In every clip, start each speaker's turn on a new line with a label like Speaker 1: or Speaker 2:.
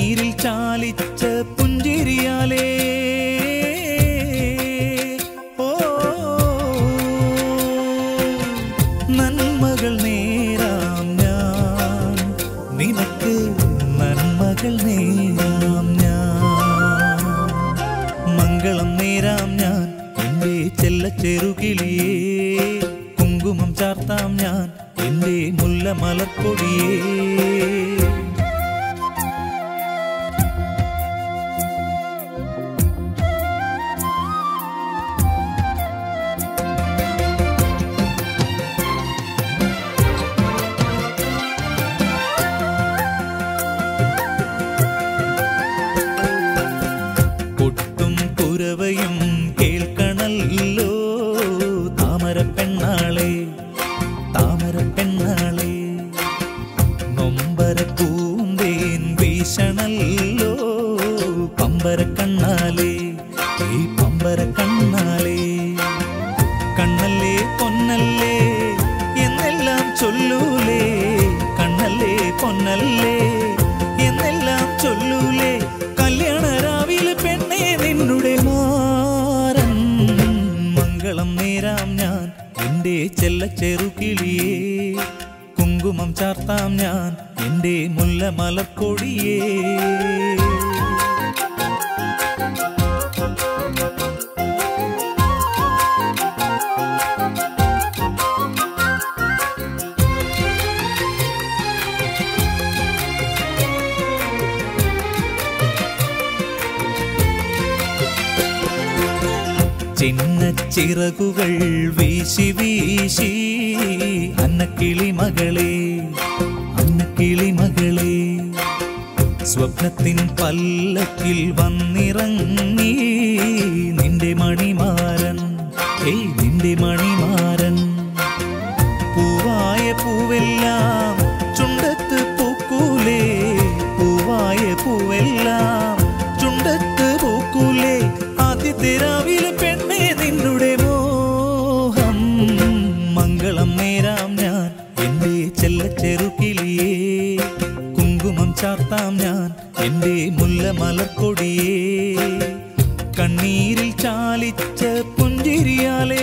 Speaker 1: കണ്ണീരിൽ ചാലിച്ച പുഞ്ചിരിയാലേ ഓ നന്മകൾ നേരാം ഞാൻ നിനക്ക് നന്മകൾ നേരാം ഞാൻ മംഗളം നേരാം ഞാൻ എൻ്റെ ചെല്ല ചെറുകിളിയേ കുങ്കുമം ചാർത്താം ഞാൻ എൻ്റെ മുല്ല മലർക്കൊടിയേ കൊട്ടും കുരവയും കേൾക്കണല്ലോ താമര പെണ്ണാളെ താമര പെണ്ണാളെ നൊമ്പര പൂന്തേൻ വീശണല്ലോ പമ്പര കണ്ണാലേ ഈ പമ്പര കണ്ണാലേ കണ്ണല്ലേ പൊന്നല്ലേ എന്നെല്ലാം ചൊല്ലൂലേ കണ്ണല്ലേ പൊന്നല്ലേ എന്നെല്ലാം ചൊല്ലൂലേ കല്യാണ രാവിലെ പെണ്ണേ നിന്നുടെ മാറൻ മംഗളം നേരാം ഞാൻ എൻ്റെ ചെല്ല ചെറുകിളിയേ കുങ്കുമം ചാർത്താം ഞാൻ എൻ്റെ മുല്ല മലക്കൊടിയേ ചിന്ന ചിറകുകൾ വീശി വീശി അന്നക്കിളി മകളെ അന്നക്കിളി മകളെ സ്വപ്നത്തിൻ പല്ലക്കിൽ വന്നിറങ്ങി നിന്റെ മണിമാരൻ ഏയ് നിന്റെ മണിമാരൻ പൂവായ പൂവെല്ലാം ചുണ്ടത്ത് പൂക്കൂലേ പൂവായ പൂവെല്ലാം ചുണ്ടത്ത് പൂക്കൂലേ ആദ്യത്തെ രാവിലെ പെണ്ണേ നിന്നുടെ മോഹം മംഗളം നേരാം ഞാൻ എൻ്റെ ചെല്ല ചെറുകിളിയേ കുങ്കുമം ചാർത്താം ഞാൻ എൻ്റെ മുല്ല മലർക്കൊടിയേ കണ്ണീരിൽ ചാലിച്ച പുഞ്ചിരിയാലേ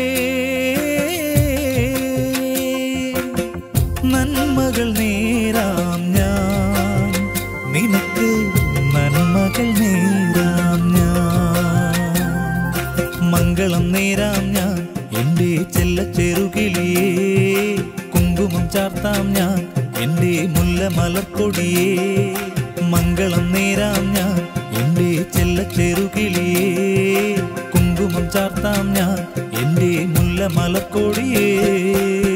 Speaker 1: നന്മകൾ നേരാം ഞാൻ നിനക്ക് നന്മകൾ നേരാം ഞാൻ മംഗളം നേരാം ഞാൻ എൻ്റെ ചെല്ല ചെറുകിളിയേ കുങ്കുമം ചാർത്താം ഞാൻ എൻ്റെ മുല്ല മലർക്കൊടിയേ മംഗളം നേരാം ഞാൻ എൻ്റെ ചെല്ല ചെറുകിളിയേ കുങ്കുമം ചാർത്താം ഞാൻ എൻ്റെ മുല്ല മലക്കൊടിയേ